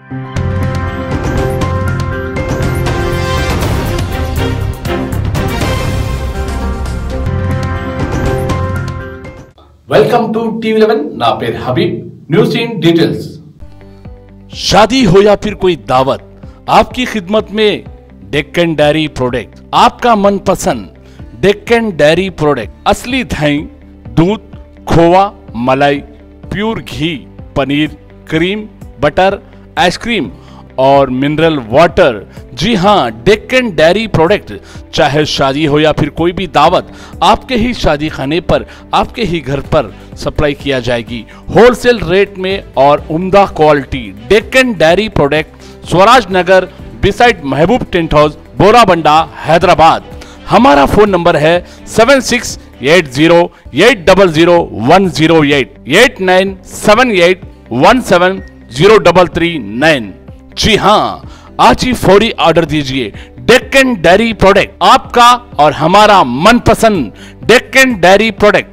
Welcome to TV eleven ना पेर हबीब news in details शादी हो या फिर कोई दावत आपकी खिदमत में डेक्कन डेयरी प्रोडक्ट आपका मनपसंद डेक्कन डेयरी प्रोडक्ट असली दही दूध खोवा मलाई प्योर घी पनीर क्रीम बटर आइसक्रीम और मिनरल वाटर जी हाँ डेक्कन डेयरी प्रोडक्ट चाहे शादी हो या फिर कोई भी दावत आपके ही शादी खाने पर आपके ही घर पर सप्लाई किया जाएगी होलसेल रेट में और उम्दा quality Deccan Dairy product Swaraj Nagar beside Mahboob tent house Borabanda Hyderabad हमारा फोन नंबर है seven six eight zero eight double zero one zero eight eight nine seven eight one seven zero double three nine जी हाँ आज ही फौरी ऑर्डर दीजिए डेक्कन डेयरी प्रोडक्ट आपका और हमारा मनपसंद Deccan Dairy product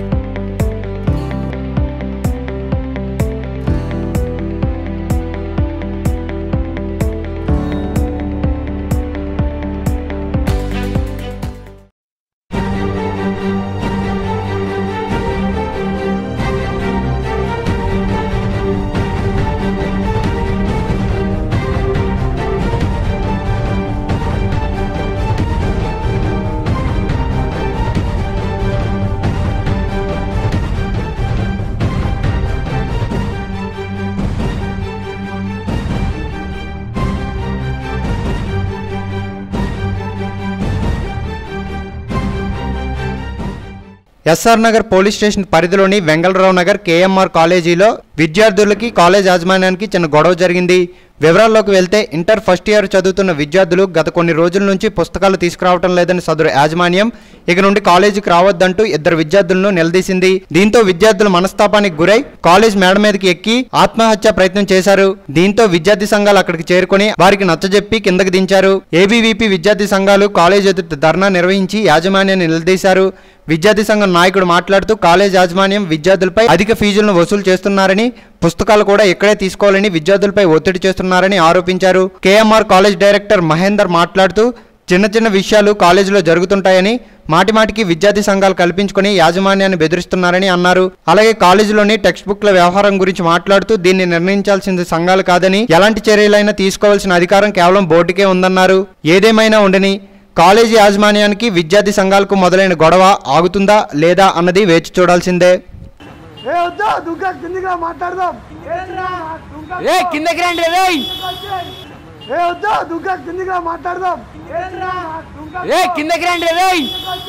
SR Nagar police station పరిధిలోని వెంగళరావు నగర్ కేఎంఆర్ కాలేజీలో విద్యార్థులకి కాలేజ్ యాజమాన్యానికి చిన్న గొడవ జరిగింది వివరాల్లోకి వెళ్తే ఇంటర్ ఫస్ట్ ఇయర్ చదువుతున్న విద్యార్థులు గత కొన్ని రోజుల నుంచి పుస్తకాలు తీసుకురావటం లేదని సదరు యాజమాన్యం ఇక నుండి కాలేజీకి రావద్దంటూ ఇద్దరు విద్యార్థులను నిలదీసింది దీంతో విద్యార్థులు మనస్తాపానికి గురై కాలేజ్ మేడ మీదకి ఎక్కి ఆత్మహత్య ప్రయత్నం చేశారు దీంతో విద్యార్థి సంఘాలు అక్కడికి చేరుకుని వారికి నచ్చజెప్పి కిందకి దించారు ఏబీవీపీ విద్యార్థి సంఘాలు కాలేజ్ ఎదుట ధర్నా నిర్వహించి యాజమాన్యాన్ని నిలదీశారు విద్యార్థి సంఘం నాయకుడు మాట్లాడుతూ కాలేజ్ యాజమాన్యం విద్యార్థులపై అధిక ఫీజులను వసూలు చేస్తున్నారని పుస్తకాలు కూడా ఇక్కడే తీసుకోవాలని విద్యార్థులపై ఒత్తిడి చేస్తున్నారని ఆరోపించారు కేఎంఆర్ కాలేజ్ డైరెక్టర్ మహేందర్ మాట్లాడుతూ చిన్న చిన్న విషయాలు కాలేజీలో జరుగుతుంటాయని మాటిమాటికి విద్యార్థి సంఘాలు కల్పించుకొని యాజమాన్యాన్ని బెదిరిస్తున్నారని అన్నారు అలాగే కాలేజీలోని టెక్స్ట్ బుక్ల వ్యవహారం గురించి మాట్లాడుతూ దీన్ని నిర్ణయించాల్సింది సంఘాలు కాదని ఎలాంటి చర్యలైనా తీసుకోవాల్సిన అధికారం కేవలం బోర్డుకే ఉందన్నారు ఏదేమైనా ఉండని కాలేజీ యాజమాన్యానికి విద్యార్థి సంఘాలకు మొదలైన గొడవ ఆగుతుందా లేదా అన్నది వేచి చూడాల్సిందే ఏ వద్దా దుర్గా కిందిగా మాట్లాడదాం ఏ కిందకి రండి రేయ్ ఏ వద్దా దుర్గా కిందిగా మాట్లాడదాం ఏ కిందకి రండి రేయ్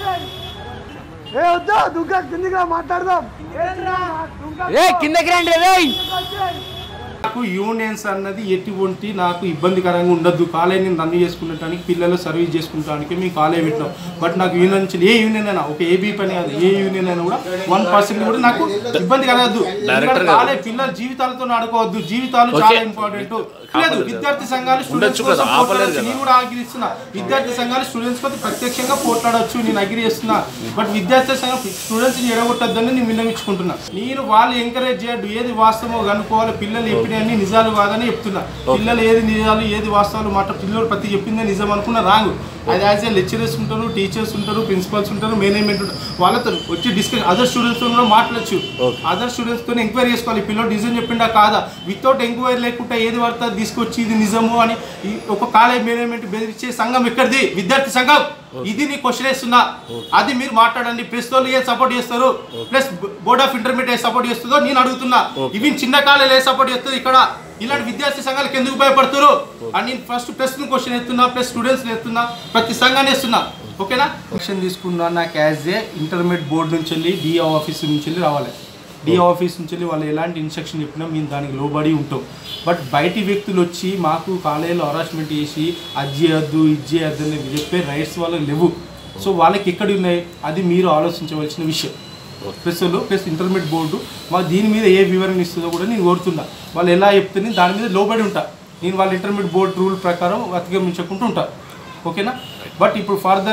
ఏ వద్దా దుర్గా కిందిగా మాట్లాడదాం ఏ కిందకి రండి రేయ్ నాకు యూనియన్స్ అన్నది ఎటువంటి నాకు ఇబ్బందికరంగా ఉండద్దు కాలేజీని రన్ చేసుకునేటానికి పిల్లలు సర్వీస్ చేసుకుంటానికి మేము కాలేజ్ పెట్టినాం బట్ నాకు యూనియన్ నుంచి ఏ యూనియన్ అయినా ఒక ఏబీ పని కాదు ఏ యూనియన్ అయినా కూడా వన్ పర్సెంట్ కూడా నాకు ఇబ్బంది కలగద్దు ఎందుకంటే కాలేజ్ పిల్లల జీవితాలతో ఆడుకోవద్దు జీవితాలు చాలా ఇంపార్టెంట్ లేదు విద్యార్థి సంఘాలు స్టూడెంట్స్ కోసం పోట్లాడొచ్చు నేను కూడా ఆగిరిస్తున్నా విద్యార్థి సంఘాలు స్టూడెంట్స్ కోసం ప్రత్యక్షంగా పోట్లాడొచ్చు నేను అగ్రి చేస్తున్నా బట్ విద్యార్థి సంఘం స్టూడెంట్స్ ఎడగొట్టద్దని నేను విన్నవించుకుంటున్నా నేను వాళ్ళు ఎంకరేజ్ చేయద్దు ఏది వాస్తవమో కనుక్కోవాలి పిల్లలు చెప్పినవన్నీ నిజాలు కాదని చెప్తున్నా పిల్లలు ఏది నిజాలు ఏది వాస్తవాలు మాట పిల్లలు ప్రతి చెప్పిందే నిజం అనుకున్న రాంగ్ అది యాజ్ ఏ లెక్చరర్స్ ఉంటారు టీచర్స్ ఉంటారు ప్రిన్సిపల్స్ ఉంటారు మేనేజ్మెంట్ ఉంటారు వాళ్ళతో వచ్చి డిస్కస్ అదర్ స్టూడెంట్స్ కూడా మాట్లాడచ్చు అదర్ స్టూడెంట్స్ తో ఎంక్వైరీ చేసుకోవాలి పిల్లలు డిజైన్ చెప్పిండా కాదా వితౌట్ ఎంక్వైరీ లేకుండా ఏది పడితే అది తీసుకొచ్చి ఇది నిజము అని ఈ ఒక కాలేజ్ మేనేజ్మెంట్ బెదిరించే సంఘం ఎక్కడిది విద్యార్థి సంఘం ఇది నీ క్వశ్చన్ వేస్తున్నా అది మీరు మాట్లాడండి ప్రెస్ వాళ్ళు ఏ సపోర్ట్ చేస్తారు ప్లస్ బోర్డ్ ఆఫ్ ఇంటర్మీడియట్ ఏ సపోర్ట్ చేస్తుందో నేను అడుగుతున్నా ఇవి చిన్న కాలేజ్ ఏ సపోర్ట్ చేస్తుంది ఇక్కడ ఇలాంటి విద్యార్థి సంఘాలకు ఎందుకు భయపడుతున్నారు అని నేను ఫస్ట్ ప్రెస్ క్వశ్చన్ ఎత్తున్నా ప్లస్ స్టూడెంట్స్ ఎత్తున్నా ప్రతి సంఘాన్ని వేస్తున్నా ఓకేనా క్వశ్చన్ తీసుకున్నా నాకు యాజ్ ఏ ఇంటర్మీడియట్ బోర్డు నుంచి వెళ్ళి డిఓ ఆఫీస్ నుంచి వెళ్ళి రావాలి డిఓ ఆఫీస్ నుంచి వెళ్ళి వాళ్ళు ఎలాంటి ఇన్స్ట్రక్షన్ చెప్పినా మేము దానికి లోబడి ఉంటాం బట్ బయటి వ్యక్తులు వచ్చి మాకు కాలేజీలో హరాస్మెంట్ చేసి అది చేయొద్దు ఇది చేయొద్దు అని చెప్పే రైట్స్ వాళ్ళకి లేవు సో వాళ్ళకి ఎక్కడ ఉన్నాయి అది మీరు ఆలోచించవలసిన విషయం ప్లస్ వాళ్ళు ప్లస్ ఇంటర్మీడియట్ బోర్డు మా దీని మీద ఏ వివరణ ఇస్తుందో కూడా నేను కోరుతున్నా వాళ్ళు ఎలా చెప్తే దాని మీద లోబడి ఉంటా నేను వాళ్ళ ఇంటర్మీడియట్ బోర్డు రూల్ ప్రకారం అతిగమించకుండా ఉంటా ఓకేనా బట్ ఇప్పుడు ఫర్దర్గా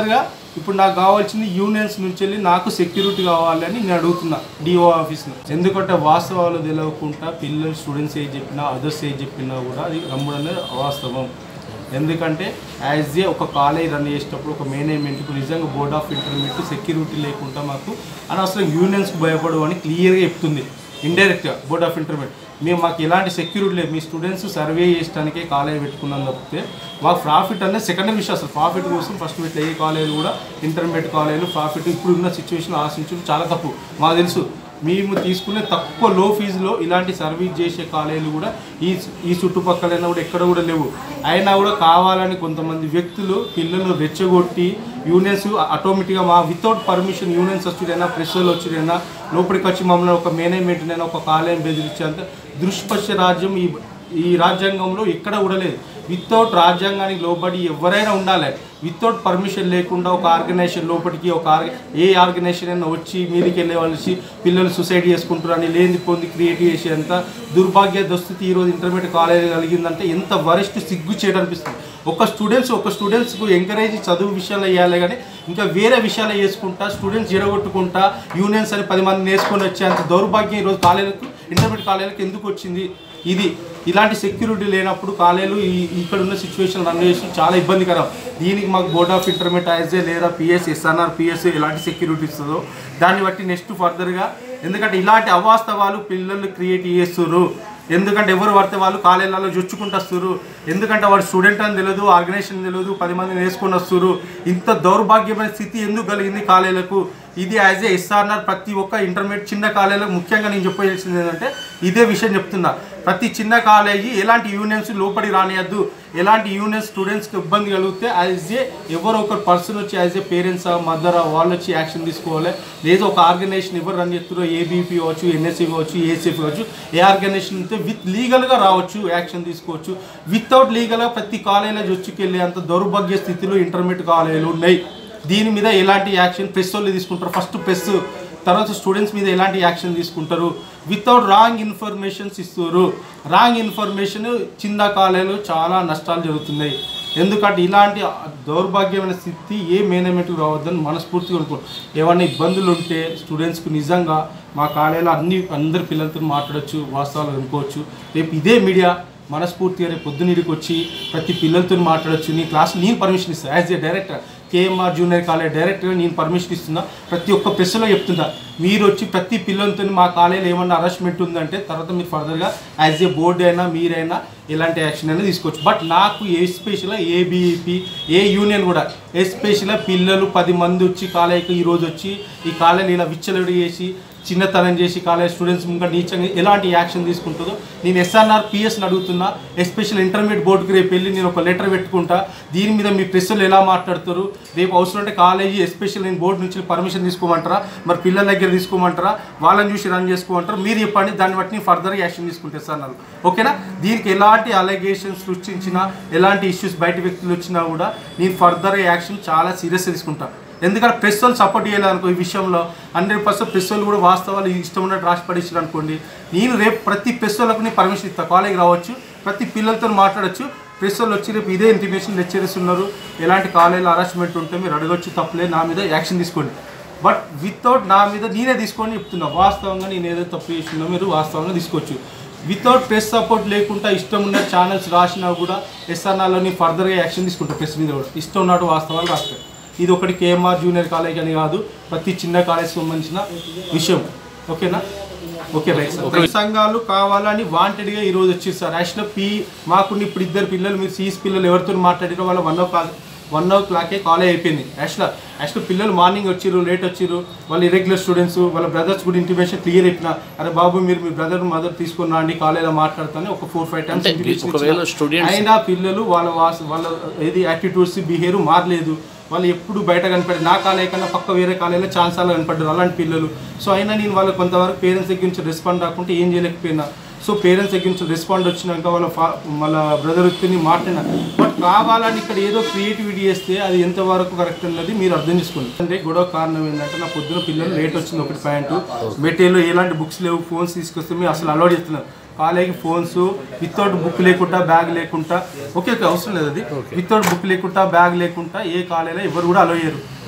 ఇప్పుడు నాకు కావాల్సింది యూనియన్స్ నుంచి వెళ్ళి నాకు సెక్యూరిటీ కావాలని నేను అడుగుతున్నా డిఓ ఆఫీస్ని ఎందుకంటే వాస్తవాలు తెలియకుండా పిల్లలు స్టూడెంట్స్ ఏ చెప్పినా అదర్స్ ఏ చెప్పినా కూడా అది రమ్ముడు అనేది అవాస్తవం ఎందుకంటే యాజ్ ఏ ఒక కాలేజ్ రన్ చేసేటప్పుడు ఒక మేనేజ్మెంట్కు నిజంగా బోర్డ్ ఆఫ్ ఇంటర్మీడియట్ సెక్యూరిటీ లేకుండా మాకు అనవసరం యూనియన్స్కి భయపడు అని క్లియర్గా చెప్తుంది ఇండైరెక్ట్గా బోర్డ్ ఆఫ్ ఇంటర్మీడియట్ మేము మాకు ఎలాంటి సెక్యూరిటీ లేదు మీ స్టూడెంట్స్ సర్వే చేయడానికే కాలేజ్ పెట్టుకున్నాం తప్పితే మాకు ప్రాఫిట్ అనేది సెకండ్ విషయం అసలు ప్రాఫిట్ కోసం ఫస్ట్ పెట్టే ఏ కాలేజ్ కూడా ఇంటర్మీడియట్ కాలేజీలు ప్రాఫిట్ ఇప్పుడు ఉన్న సిచ్యువేషన్ ఆశించడం చాలా తప్పు మాకు తెలుసు మేము తీసుకునే తక్కువ లో ఫీజులో ఇలాంటి సర్వీస్ చేసే కాలేజీలు కూడా ఈ ఈ చుట్టుపక్కలైనా కూడా ఎక్కడ కూడా లేవు అయినా కూడా కావాలని కొంతమంది వ్యక్తులు పిల్లలు రెచ్చగొట్టి యూనియన్స్ ఆటోమేటిక్గా మా వితౌట్ పర్మిషన్ యూనియన్స్ వచ్చుడైనా ప్రెస్సులు వచ్చుడైనా లోపలికి వచ్చి మమ్మల్ని ఒక మేనేజ్మెంట్నైనా ఒక కాలేజీ బెదిరించేంత దృష్పక్ష రాజ్యం ఈ ఈ రాజ్యాంగంలో ఎక్కడ కూడా లేదు వితౌట్ రాజ్యాంగానికి లోబడి ఎవరైనా ఉండాలి వితౌట్ పర్మిషన్ లేకుండా ఒక ఆర్గనైజేషన్ లోపలికి ఒక ఆర్గ ఏ ఆర్గనైజేషన్ అయినా వచ్చి మీదకి వెళ్ళే వాళ్ళు వచ్చి పిల్లలు సూసైడ్ చేసుకుంటారని లేని పొంది క్రియేట్ చేసేంత దుర్భాగ్య దుస్థితి ఈరోజు ఇంటర్మీడియట్ కాలేజ్ కలిగిందంటే ఎంత వరస్ట్ సిగ్గు చేయడం అనిపిస్తుంది ఒక స్టూడెంట్స్ ఒక స్టూడెంట్స్కు ఎంకరేజ్ చదువు విషయాలు వేయాలి కానీ ఇంకా వేరే విషయాలు చేసుకుంటా స్టూడెంట్స్ జరగొట్టుకుంటా యూనియన్స్ అని పది మంది నేర్చుకొని వచ్చేంత దౌర్భాగ్యం ఈరోజు కాలేజీలకు ఇంటర్మీడియట్ కాలేజీలకు ఎందుకు వచ్చింది ఇది ఇలాంటి సెక్యూరిటీ లేనప్పుడు కాలేజీలు ఈ ఇక్కడ ఉన్న సిచ్యువేషన్ రన్ చేసి చాలా ఇబ్బందికరం దీనికి మాకు బోర్డ్ ఆఫ్ ఇంటర్మీడియట్ ఐజే లేదా పిఎస్ ఎస్ఎన్ఆర్ పిఎస్ ఎలాంటి సెక్యూరిటీ ఇస్తుందో దాన్ని బట్టి నెక్స్ట్ ఫర్దర్గా ఎందుకంటే ఇలాంటి అవాస్తవాలు పిల్లలు క్రియేట్ చేస్తున్నారు ఎందుకంటే ఎవరు పడితే వాళ్ళు కాలేజీలలో జొచ్చుకుంటూ వస్తారు ఎందుకంటే వాడు స్టూడెంట్ అని తెలియదు ఆర్గనైజేషన్ తెలియదు పది మంది వేసుకొని వస్తారు ఇంత దౌర్భాగ్యమైన స్థితి ఎందుకు కలిగింది కాలేజీలకు ఇది యాజ్ ఏ ఎస్ఆర్ఆర్ ప్రతి ఒక్క ఇంటర్మీడియట్ చిన్న కాలేజీలకు ముఖ్యంగా నేను చెప్పాల్సింది ఏంటంటే ఇదే విషయం చెప్తున్నా ప్రతి చిన్న కాలేజీ ఎలాంటి యూనియన్స్ లోపలికి రానియద్దు ఎలాంటి యూనియన్స్ స్టూడెంట్స్కి ఇబ్బంది కలిగితే యాజ్ ఏ ఎవరో ఒక పర్సన్ వచ్చి యాజ్ ఏ పేరెంట్సా మదరా వాళ్ళు వచ్చి యాక్షన్ తీసుకోవాలి లేదా ఒక ఆర్గనైజేషన్ ఎవరు రన్ చేస్తారో ఏబీపీ కావచ్చు ఎన్ఎస్సీ కావచ్చు ఏసీఎఫ్ కావచ్చు ఏ ఆర్గనైజేషన్ ఉంటే విత్ లీగల్గా రావచ్చు యాక్షన్ తీసుకోవచ్చు వితౌట్ లీగల్గా ప్రతి కాలేజీలో జొచ్చుకెళ్ళే అంత దౌర్భాగ్య స్థితిలో ఇంటర్మీడియట్ కాలేజీలు ఉన్నాయి దీని మీద ఎలాంటి యాక్షన్ ప్రెస్ వాళ్ళు తీసుకుంటారు ఫస్ట్ ప్రెస్ తర్వాత స్టూడెంట్స్ మీద ఎలాంటి యాక్షన్ తీసుకుంటారు వితౌట్ రాంగ్ ఇన్ఫర్మేషన్స్ ఇస్తారు రాంగ్ ఇన్ఫర్మేషన్ చిన్న కాలేజీలో చాలా నష్టాలు జరుగుతున్నాయి ఎందుకంటే ఇలాంటి దౌర్భాగ్యమైన స్థితి ఏ మేనేజ్మెంట్కి రావద్దని మనస్ఫూర్తిగా అనుకో ఏమైనా ఇబ్బందులు ఉంటే స్టూడెంట్స్కి నిజంగా మా కాలేజీలో అన్ని అందరి పిల్లలతో మాట్లాడొచ్చు వాస్తవాలు అనుకోవచ్చు రేపు ఇదే మీడియా మనస్ఫూర్తిగా రేపు పొద్దునీడికి వచ్చి ప్రతి పిల్లలతో మాట్లాడొచ్చు నీ క్లాస్ నేను పర్మిషన్ ఇస్తాను as a director KMR junior college డైరెక్టర్గా నేను పర్మిషన్ ఇస్తున్నా ప్రతి ఒక్క ప్రెస్లో చెప్తున్నా మీరు వచ్చి ప్రతి పిల్లలతో మా కాలేజీలో ఏమన్నా అరెస్ట్మెంట్ ఉందంటే తర్వాత మీరు ఫర్దర్గా యాజ్ ఏ బోర్డు అయినా మీరైనా ఎలాంటి యాక్షన్ అయినా తీసుకోవచ్చు బట్ నాకు ఎస్పెషల్గా ఏబీఈపీ ఏ యూనియన్ కూడా ఎస్పెషల్గా పిల్లలు పది మంది వచ్చి కాలేజీకి ఈరోజు వచ్చి ఈ కాలేజీని ఇలా విచ్చలవిడి చేసి చిన్నతనం చేసి కాలేజ్ స్టూడెంట్స్ ఇంకా నీచంగా ఎలాంటి యాక్షన్ తీసుకుంటుందో నేను ఎస్ఆర్ఆర్ పిఎస్ని అడుగుతున్నా ఎస్పెషల్ ఇంటర్మీడియట్ బోర్డుకి రేపు వెళ్ళి నేను ఒక లెటర్ పెట్టుకుంటా దీని మీద మీ ప్రెస్సులు ఎలా మాట్లాడతారు రేపు అవసరం అంటే కాలేజీ ఎస్పెషల్ నేను బోర్డు నుంచి పర్మిషన్ తీసుకోమంటారా మరి పిల్లల దగ్గర తీసుకోమంటారా వాళ్ళని చూసి రన్ చేసుకోమంటారా మీరు చెప్పండి దాన్ని బట్టి నేను ఫర్దర్గా యాక్షన్ తీసుకుంటే సార్ నాకు ఓకేనా దీనికి ఎలాంటి అలిగేషన్స్ సృష్టించినా ఎలాంటి ఇష్యూస్ బయట వ్యక్తులు వచ్చినా కూడా నేను ఫర్దర్గా యాక్షన్ చాలా సీరియస్గా తీసుకుంటా ఎందుకంటే ప్రెస్ వాళ్ళు సపోర్ట్ చేయలేదనుకో ఈ విషయంలో హండ్రెడ్ పర్సెంట్ ప్రెస్ వాళ్ళు కూడా వాస్తవాలు ఇష్టం ఉన్నట్టు రాసి పడేసారు అనుకోండి నేను రేపు ప్రతి ప్రెస్ వాళ్ళకు నేను పర్మిషన్ ఇస్తాను కాలేజ్ రావచ్చు ప్రతి పిల్లలతో మాట్లాడొచ్చు ప్రెస్ వాళ్ళు వచ్చి రేపు ఇదే ఇంటిమేషన్ లెక్చరర్స్ ఉన్నారు ఎలాంటి కాలేజీలో హరాస్మెంట్ ఉంటే మీరు అడగొచ్చు తప్పలే నా మీద యాక్షన్ తీసుకోండి బట్ వితౌట్ నా మీద నేనే తీసుకొని చెప్తున్నా వాస్తవంగా నేను ఏదైతే తప్పు చేసినా మీరు వాస్తవంగా తీసుకోవచ్చు వితౌట్ ప్రెస్ సపోర్ట్ లేకుండా ఇష్టం ఉన్న ఛానల్స్ రాసినా కూడా ఎస్ఆర్ఆర్లో నేను ఫర్దర్గా యాక్షన్ తీసుకుంటా ప్రెస్ మీద కూడా ఇష్టం ఉన్నట్టు వాస్తవాలు రాస్తాను ఇది ఒకటి కేఎంఆర్ జూనియర్ కాలేజ్ అని కాదు ప్రతి చిన్న కాలేజ్ సంబంధించిన విషయం ఓకేనా ఓకే రైట్ సార్ సంఘాలు కావాలని వాంటెడ్గా ఈ రోజు వచ్చి సార్ యాక్చువల్గా పీ మాకున్న ఇప్పుడు ఇద్దరు పిల్లలు మీరు సీస్ పిల్లలు ఎవరితో మాట్లాడారో వాళ్ళ వన్ ఓ క్లాక్ వన్ ఓ క్లాకే కాలేజ్ అయిపోయింది యాక్చువల్గా యాక్చువల్ పిల్లలు మార్నింగ్ వచ్చిర్రు లేట్ వచ్చిర్రు వాళ్ళు ఇరెగ్యులర్ స్టూడెంట్స్ వాళ్ళ బ్రదర్స్ కూడా ఇంటిమేషన్ క్లియర్ చెప్పిన అరే బాబు మీరు మీ బ్రదర్ మదర్ తీసుకుని రండి కాలేజ్లో మాట్లాడతాను ఒక ఫోర్ ఫైవ్ టైమ్స్ అంటే ఒకవేళ students- అయినా పిల్లలు వాళ్ళ వాస్ వాళ్ళ ఏది యాటిట్యూడ్స్ బిహేవియర్ మారలేదు వాళ్ళు ఎప్పుడు బయట కనపడి నా కాలేజ్ కన్నా పక్క వేరే కాలేజీలో ఛాన్సాలు కనపడ్డారు అలాంటి పిల్లలు సో అయినా నేను వాళ్ళ కొంతవరకు పేరెంట్స్ దగ్గర నుంచి రెస్పాండ్ రాకుంటే ఏం చేయలేకపోయినా సో పేరెంట్స్ దగ్గర నుంచి రెస్పాండ్ వచ్చినాక వాళ్ళ ఫా వాళ్ళ బ్రదర్ వ్యక్తిని మాట్లాడినా బట్ కావాలని ఇక్కడ ఏదో క్రియేటివిటీ చేస్తే అది ఎంతవరకు కరెక్ట్ అన్నది మీరు అర్థం చేసుకోండి అంటే గొడవ కారణం ఏంటంటే నా పొద్దున పిల్లలు లేట్ వచ్చింది ఒకటి పాయింట్ మెటీరియల్ ఎలాంటి బుక్స్ లేవు ఫోన్స్ తీసుకొస్తే మీరు అసలు అలవాటు చేస్తున్నారు కాలేజీ ఫోన్స్ వితౌట్ బుక్ లేకుండా బ్యాగ్ లేకుండా ఓకే ఓకే అవసరం లేదు అది వితౌట్ బుక్ లేకుండా బ్యాగ్ లేకుండా ఏ కాలేజీలో ఎవరు కూడా అలో చేయరు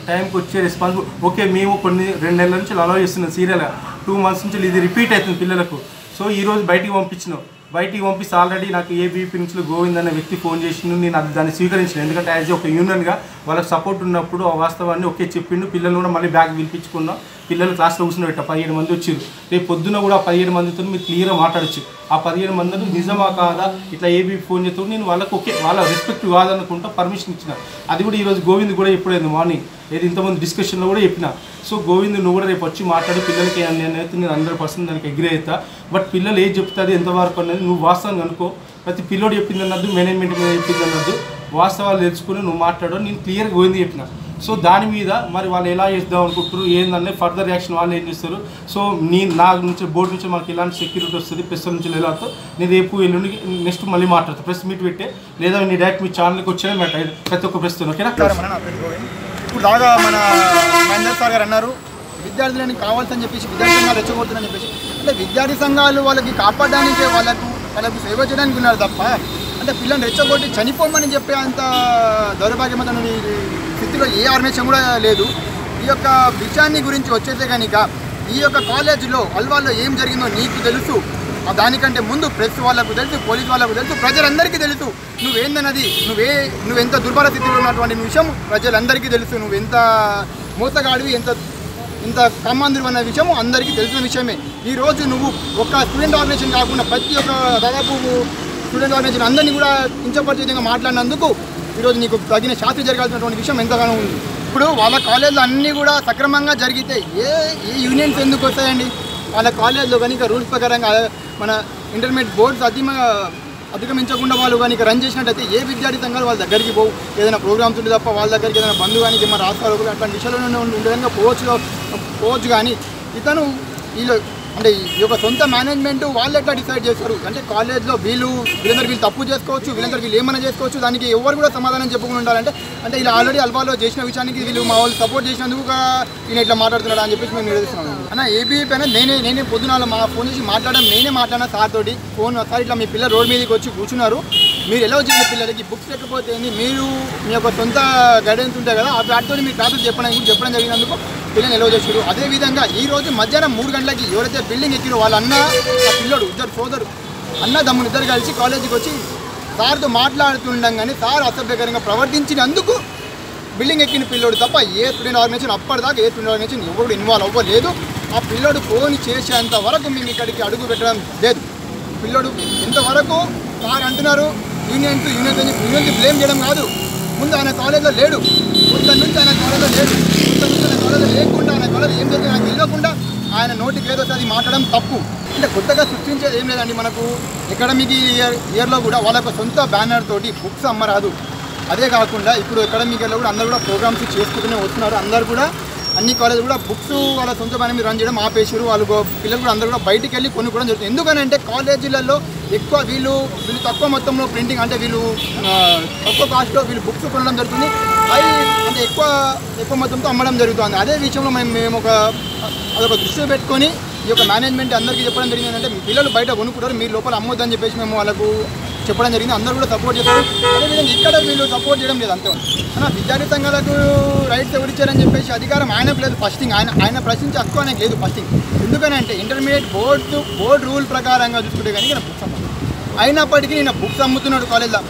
టైంకి వచ్చే రెస్పాన్సిబుల్ ఓకే మేము కొన్ని రెండు నెలల నుంచి అలౌ చేస్తున్నాం సీరియల్గా టూ మంత్స్ నుంచి ఇది రిపీట్ అవుతుంది పిల్లలకు సో ఈ రోజు బయటికి పంపించినాం బయటికి పంపిస్తే ఆల్రెడీ నాకు ఏబీపీ నుంచి గోవింద్ అనే వ్యక్తి ఫోన్ చేసిండు నేను అది దాన్ని స్వీకరించిన ఎందుకంటే యాజ్ ఒక యూనియన్గా వాళ్ళకి సపోర్ట్ ఉన్నప్పుడు ఆ వాస్తవాన్ని ఒకే చెప్పిండు పిల్లలు కూడా మళ్ళీ బ్యాగ్ పిలిపించుకున్నాం పిల్లలు క్లాస్లో కూర్చుని పెట్ట పదిహేడు మంది వచ్చారు రేపు పొద్దున కూడా ఆ పదిహేడు మందితో మీరు క్లియర్గా మాట్లాడచ్చు ఆ పదిహేడు మందిని నిజమా కాదా ఇట్లా ఏబీ ఫోన్ చేస్తూ నేను వాళ్ళకి ఓకే వాళ్ళ రెస్పెక్ట్ కాదనుకుంటా పర్మిషన్ ఇచ్చిన అది కూడా ఈరోజు గోవింద్ కూడా ఎప్పుడైంది మార్నింగ్ ఏది ఇంతమంది డిస్కషన్లో కూడా చెప్పిన సో గోవింద్ నువ్వు కూడా రేపు వచ్చి మాట్లాడి పిల్లలకి నేనైతే నేను హండ్రెడ్ పర్సెంట్ దానికి అగ్రి అవుతా బట్ పిల్లలు ఏది చెప్తుంది ఎంతవరకు అనేది నువ్వు వాస్తవం అనుకో ప్రతి పిల్లోడు చెప్పింది అన్నది మేనేజ్మెంట్ మీద చెప్పింది అన్నది వాస్తవాలు తెలుసుకుని నువ్వు మాట్లాడు నేను క్లియర్గా గోవింద్ చెప్పిన సో దాని మీద మరి వాళ్ళు ఎలా చేద్దాం అనుకుంటారు ఏందనే ఫర్దర్ రియాక్షన్ వాళ్ళు ఏం చేస్తారు సో నీ నా నుంచి బోర్డు నుంచి మనకి ఎలాంటి సెక్యూరిటీ వస్తుంది ప్రెస్ నుంచి ఎలా వస్తుందో నేను రేపు ఎల్లుండి నెక్స్ట్ మళ్ళీ మాట్లాడతాను ప్రెస్ మీట్ పెట్టే లేదా నీ డైరెక్ట్ మీ ఛానల్కి వచ్చే ప్రతి ఒక్క ప్రెస్ ఓకేనా నమస్కారం అన్న, నా పేరు గోవింద్. ఇప్పుడు దాకా మన మహేందర్ సార్ గారు అన్నారు విద్యార్థులని కావాల్సని చెప్పేసి విద్యార్థి సంఘాలు రెచ్చగొడుతుందని చెప్పేసి అంటే విద్యార్థి సంఘాలు వాళ్ళకి కాపాడడానికే వాళ్ళకు వాళ్ళకు సేవ చేయడానికి ఉన్నారు తప్ప అంటే పిల్లల్ని రెచ్చగొట్టి చనిపోమని చెప్పే అంత దౌర్భాగ్యమైన స్థితిలో ఏ ఆర్గనైజేషన్ కూడా లేదు ఈ యొక్క విషయాన్ని గురించి వచ్చేస్తే కనుక ఈ యొక్క కాలేజీలో అల్వాల్లో ఏం జరిగిందో నీకు తెలుసు ఆ దానికంటే ముందు ప్రెస్ వాళ్ళకు తెలుసు పోలీస్ వాళ్ళకు తెలుసు ప్రజలందరికీ తెలుసు నువ్వేందన్నది నువ్వే నువ్వెంత దుర్భర స్థితిలో ఉన్నటువంటి విషయం ప్రజలందరికీ తెలుసు నువ్వు ఎంత మోసగాడివి ఎంత ఇంత కమ్మందులు అన్న విషయం అందరికీ తెలిసిన విషయమే ఈ రోజు నువ్వు ఒక స్టూడెంట్ ఆర్గనైజేషన్ కాకుండా ప్రతి ఒక్క దాదాపు స్టూడెంట్ ఆర్గనైజేషన్ అందరినీ కూడా కించపరిచే విధంగా మాట్లాడినందుకు ఈరోజు నీకు తగిన శాస్త్రి జరగాల్సినటువంటి విషయం ఎంతగానో ఉంది ఇప్పుడు వాళ్ళ కాలేజీలో అన్నీ కూడా సక్రమంగా జరిగితే ఏ ఏ యూనియన్స్ ఎందుకు వస్తాయండి వాళ్ళ కాలేజీలో కనుక రూల్స్ ప్రకారంగా మన ఇంటర్మీడియట్ బోర్డ్స్ అధిమ అధిగమించకుండా వాళ్ళు కనుక రన్ చేసినట్టయితే ఏ విద్యార్థి సంఘాలు వాళ్ళ దగ్గరికి పోవు ఏదైనా ప్రోగ్రామ్స్ ఉంటే తప్ప వాళ్ళ దగ్గరికి ఏదైనా బంధు కానీ ఏమైనా రాస్తారు అట్లాంటి విషయాలు ఉండే విధంగా పోవచ్చు పోవచ్చు కానీ ఇతను వీళ్ళు అంటే ఈ యొక్క సొంత మేనేజ్మెంట్ వాళ్ళు ఎట్లా డిసైడ్ చేస్తారు అంటే కాలేజ్లో వీళ్ళు వీళ్ళందరూ వీళ్ళు తప్పు చేసుకోవచ్చు వీళ్ళందరూ వీళ్ళు ఏమైనా చేసుకోవచ్చు దానికి ఎవరు కూడా సమాధానం చెప్పుకుని ఉండాలంటే అంటే ఇలా ఆల్రెడీ అల్వాలో చేసిన విషయానికి వీళ్ళు మా వాళ్ళు సపోర్ట్ చేసినందుకు కూడా ఈయన ఇట్లా మాట్లాడుతున్నాడు అని చెప్పేసి మేము నివేదిస్తున్నాం అన్న ఏబీపీ పైన నేనే నేనే పొద్దున మా ఫోన్ చేసి మాట్లాడడం నేనే మాట్లాడిన సార్ తోటి ఫోన్ సార్ ఇట్లా మీ పిల్లలు రోడ్ మీదకి వచ్చి కూర్చున్నారు మీరు ఎలా వచ్చిన పిల్లలకి బుక్స్ లేకపోతే ఏంది మీరు మీ యొక్క సొంత గైడెన్స్ ఉంటాయి కదా ఆ వాటితో మీ క్లాసెస్ చెప్పడం గురించి చెప్పడం జరిగినందుకు పిల్లలు ఎలా చేసారు అదేవిధంగా ఈ రోజు మధ్యాహ్నం మూడు గంటలకి ఎవరైతే బిల్డింగ్ ఎక్కిరో వాళ్ళ అన్న ఆ పిల్లడు ఇద్దరు సోదరు అన్న దమ్ముని ఇద్దరు కలిసి కాలేజీకి వచ్చి సార్తో మాట్లాడుతుండగానే సార్ అసభ్యకరంగా ప్రవర్తించినందుకు బిల్డింగ్ ఎక్కిన పిల్లోడు తప్ప ఏ స్టూడెంట్ ఆర్గనైజేషన్ అప్పటిదాకా ఏ స్టూడెంట్ ఆర్గనైజేషన్ ఎవరు ఇన్వాల్వ్ అవ్వలేదు ఆ పిల్లోడు ఫోన్ చేసేంత వరకు మేము ఇక్కడికి అడుగు పెట్టడం లేదు పిల్లోడు ఇంతవరకు సార్ అంటున్నారు యూనియన్స్ యూనియన్స్ అని యూనియన్స్ బ్లేమ్ చేయడం కాదు ముందు ఆయన కాలేజ్లో లేడు ముందు నుంచి ఆయన కాలేజ్లో లేడు ముందు నుంచి ఆయన కాలేజ్లో లేకుండా ఆయన కాలేజ్ ఏం జరిగింది నాకు తెలియకుండా ఆయన నోటికి ఏదో అది మాట్లాడడం తప్పు అంటే కొత్తగా సృష్టించేది ఏం లేదండి మనకు అకాడమిక్ ఇయర్ ఇయర్లో కూడా వాళ్ళకు సొంత బ్యానర్ తోటి బుక్స్ అమ్మరాదు అదే కాకుండా ఇప్పుడు అకాడమిక్ ఇయర్లో కూడా అందరూ కూడా ప్రోగ్రామ్స్ చేసుకుంటూనే వస్తున్నారు అందరు కూడా అన్ని కాలేజ్ కూడా బుక్స్ వాళ్ళ సొంత పని మీద రన్ చేయడం ఆపేసారు వాళ్ళు గో- పిల్లలు కూడా అందరూ కూడా బయటికి వెళ్ళి కొనుక్కోవడం జరుగుతుంది ఎందుకనంటే కాలేజీలలో ఎక్కువ వీళ్ళు వీళ్ళు తక్కువ మొత్తంలో ప్రింటింగ్ అంటే వీళ్ళు ఆ, తక్కువ కాస్ట్లో వీళ్ళు బుక్స్ కొనడం జరుగుతుంది అవి అంటే ఎక్కువ ఎక్కువ మొత్తంతో అమ్మడం జరుగుతుంది అదే విషయంలో మేము మేము ఒక అదొక దృష్టిలో పెట్టుకొని ఈ యొక్క మేనేజ్మెంట్ అందరికీ చెప్పడం జరిగింది అంటే పిల్లలు బయట కొనుక్కుంటారు మీరు లోపల అమ్మొద్దని చెప్పేసి మేము వాళ్ళకు చెప్పడం జరిగింది అందరూ కూడా సపోర్ట్ చేస్తారు అదేవిధంగా ఇక్కడ వీళ్ళు సపోర్ట్ చేయడం లేదు అంతే అన్న విద్యార్థి సంఘాలకు రైట్స్ ఎవరిచ్చారని చెప్పేసి అధికారం ఆయనకు లేదు ఫస్టింగ్ ఆయన ఆయన ప్రశ్నించే హక్కు ఆయనకు లేదు ఫస్టింగ్ ఎందుకనంటే ఇంటర్మీడియట్ బోర్డు బోర్డు రూల్ ప్రకారంగా చూసుకుంటే కానీ ఈయన బుక్స్ అమ్ముతాడు అయినప్పటికీ నేను బుక్స్ అమ్ముతున్నాడు కాలేజ్లో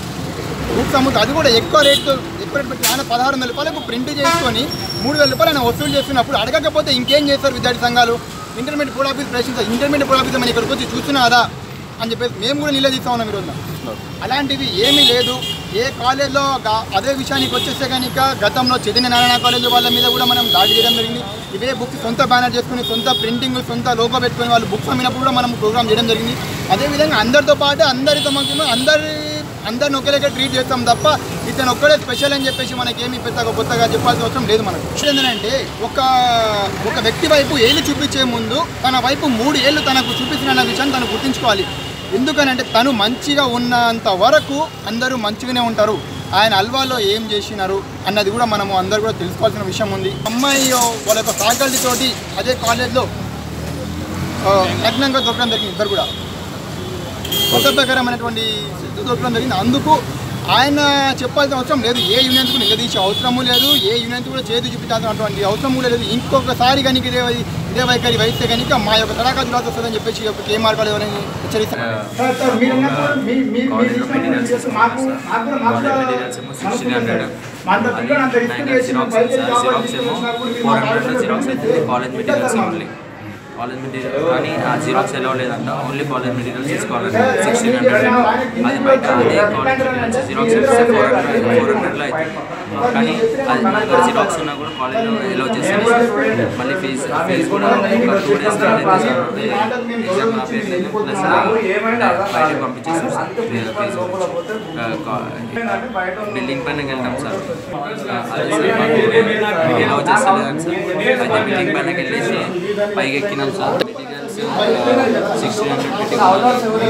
బుక్స్ అమ్ముతూ అది కూడా ఎక్కువ రేట్తో ఎక్కువ రేట్ పెట్టి ఆయన పదహారు వందల రూపాయలకు ప్రింట్ చేసుకొని మూడు వేల రూపాయలు ఆయన వసూలు చేస్తున్నప్పుడు అడగకపోతే ఇంకేం చేస్తారు విద్యార్థి సంఘాలు ఇంటర్మీడియట్ బోర్డ్ ఆఫీస్ ప్రశ్నిస్తారు ఇంటర్మీడియట్ బోర్డ్ ఆఫీస్ మనం ఇక్కడికి వచ్చి చూస్తున్నారా అని చెప్పేసి మేము కూడా నిలదీస్తా ఉన్నాం ఈరోజు అలాంటివి ఏమీ లేదు ఏ కాలేజ్లో గా- అదే విషయానికి వచ్చేస్తే కనుక గతంలో చదివిన నారాయణ కాలేజ్ వాళ్ళ మీద కూడా మనం దాడి చేయడం జరిగింది ఇవే బుక్స్ సొంత బ్యానర్ చేసుకుని సొంత ప్రింటింగ్ సొంత లోగో పెట్టుకుని వాళ్ళు బుక్స్ అమ్మినప్పుడు కూడా మనం ప్రోగ్రామ్ చేయడం జరిగింది అదేవిధంగా అందరితో పాటు అందరితో మనకి అందరి అందరిని ఒకేలాగా ట్రీట్ చేస్తాం తప్ప ఇతను ఒక్కడే స్పెషల్ అని చెప్పేసి మనకేమి పెద్దగా కొత్తగా చెప్పాల్సిన అవసరం లేదు మనకు విషయం ఏంటంటే ఒక ఒక వ్యక్తి వైపు ఏళ్ళు చూపించే ముందు తన వైపు మూడు ఏళ్ళు తనకు చూపించిన విషయాన్ని తను గుర్తుంచుకోవాలి ఎందుకనంటే తను మంచిగా ఉన్నంత వరకు అందరూ మంచిగానే ఉంటారు ఆయన అల్వాలో ఏం చేసినారు అన్నది కూడా మనము అందరూ కూడా తెలుసుకోవాల్సిన విషయం ఉంది అమ్మాయి వాళ్ళ యొక్క ఫ్యాకల్టీ తోటి అదే కాలేజ్లో ఆ, నగ్నంగా దొరకడం జరిగింది ఇద్దరు కూడా అసభ్యకరమైనటువంటి స్థితి దొరకడం జరిగింది అందుకు ఆయన చెప్పాల్సిన అవసరం లేదు ఏ యూనియన్స్ కూడా నిలదీసే అవసరము లేదు ఏ యూనియన్స్ కూడా చేతి చూపించాల్సినటువంటి అవసరం కూడా లేదు ఇంకొకసారి కనుక ఇదే వై- ఇదే వైఖరి వహిస్తే కనుక మా యొక్క తడాకా దురాత వస్తుందని చెప్పేసి ఈ యొక్క కేఎంఆర్ కాలేజ్ ఎవరైనా హెచ్చరిస్తారు కాలేజ్లో మెటీరియల్స్ మాకు కాలేజ్ మెటీరియల్స్ ఏమో సిక్స్టీన్ హండ్రెడ్ అది నైన్ జిరాక్స్ జిరాక్స్ ఏమో ఫోర్ హండ్రెడ్ జిరాక్స్ అయితే college materials only college material కానీ ఆ జిరాక్స్ ఎలా లేదంట ఓన్లీ కాలేజ్ మెటీరియల్స్ తీసుకోవాలంటే సిక్స్టీన్ హండ్రెడ్ అది బయట అదే కాలేజ్ మెటీరియల్స్ జిరాక్స్ ఇస్తే ఫోర్ హండ్రెడ్ ఫోర్ హండ్రెడ్లో అవుతుంది కానీ అది మన దగ్గర జిరాక్స్ ఉన్నా కూడా కాలేజ్లో ఎలా చేస్తారు మళ్ళీ ఫీజు ఫీజు కూడా ఒక టూ డేస్ ఎగ్జామ్ నా పేరు లేదు ప్లస్ బయటకు పంపించేస్తాం సార్ ఫీజు బిల్డింగ్ పైన వెళ్తాం సార్ ఆ, అదే సార్ మాకు ఎలా వచ్చేస్తారు కదా సార్ అయితే బిల్డింగ్ పైనకి వెళ్ళేసి పైకి ఎక్కినాం సార్ మెటీరియల్స్ సిక్స్టీన్ హండ్రెడ్ పెట్టుకున్నాం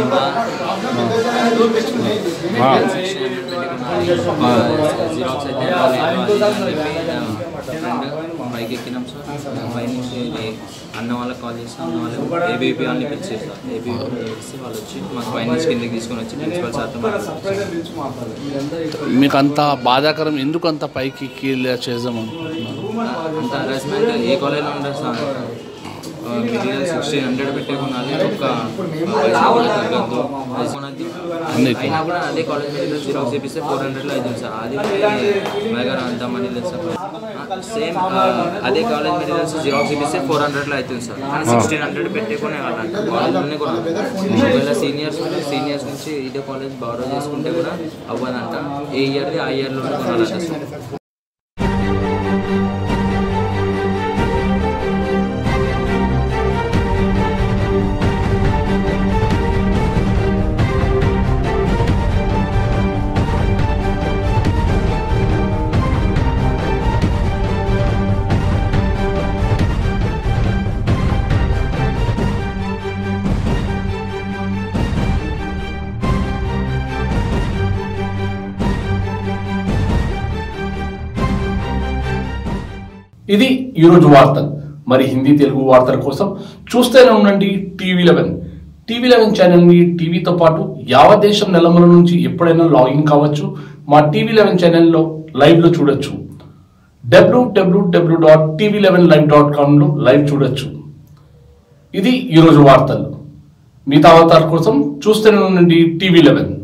సిక్స్టీన్ హండ్రెడ్ పెట్టుకున్నాం జిరాక్స్ అయితే ఫ్రెండ్ పైకి ఎక్కినాం సార్ పై నుంచి ఇది అన్న వాళ్ళకి కాల్ చేసి అన్న వాళ్ళకి ఏబీపీ వాళ్ళని పిలిచేసి సార్ ఏబీపీ చేసి వాళ్ళు వచ్చి మాకు పై నుంచి కిందకి తీసుకొని వచ్చి ప్రిన్సిపల్ సార్తో మాట్లాడారు మీకు అంత బాధాకరం ఎందుకు అంత పైకి కీళ్ళ చేద్దాం అనుకుంటున్నారు అంత హరాస్మెంట్ ఏ కాలేజ్లో ఉండదు సార్ మినిమం సిక్స్టీన్ హండ్రెడ్ పెట్టి కొనాలి ఒక పైసా కూడా తగ్గద్దు కొనద్దు అయినా కూడా అదే కాలేజ్ మీద జిరాక్స్ చేపిస్తే ఫోర్ హండ్రెడ్లో అవుతుంది సార్ అది మెగా అంత మనీ లేదు సార్ సేమ్ అదే కాలేజ్ మెటీరియల్స్ జిరాక్స్ చేపిస్తే ఫోర్ హండ్రెడ్లో అవుతుంది సార్ కానీ సిక్స్టీన్ హండ్రెడ్ పెట్టుకునే వాళ్ళంట కాలేజ్లోనే కొనాలి ఒకవేళ సీనియర్స్ ఉంటే సీనియర్స్ నుంచి ఇదే కాలేజ్ బారో చేసుకుంటే కూడా అవ్వదంట ఏ ఇయర్ది ఆ ఇయర్లోనే కొనాలంట సార్ ఇది ఈరోజు వార్తలు మరి హిందీ తెలుగు వార్తల కోసం చూస్తూనే ఉండండి టీవీ లెవెన్ టీవీ లెవెన్ ఛానల్ని టీవీతో పాటు యావత్ దేశం నెలమల నుంచి ఎప్పుడైనా లాగిన్ కావచ్చు మా టీవీ లెవెన్ ఛానల్లో లైవ్లో చూడొచ్చు డబ్ల్యూడబ్ల్యూడబ్ల్యూ dot TV eleven live dot కామ్లో లైవ్ చూడొచ్చు ఇది ఈరోజు వార్తలు మిగతా వార్తల కోసం చూస్తూనే ఉండండి టీవీ లెవెన్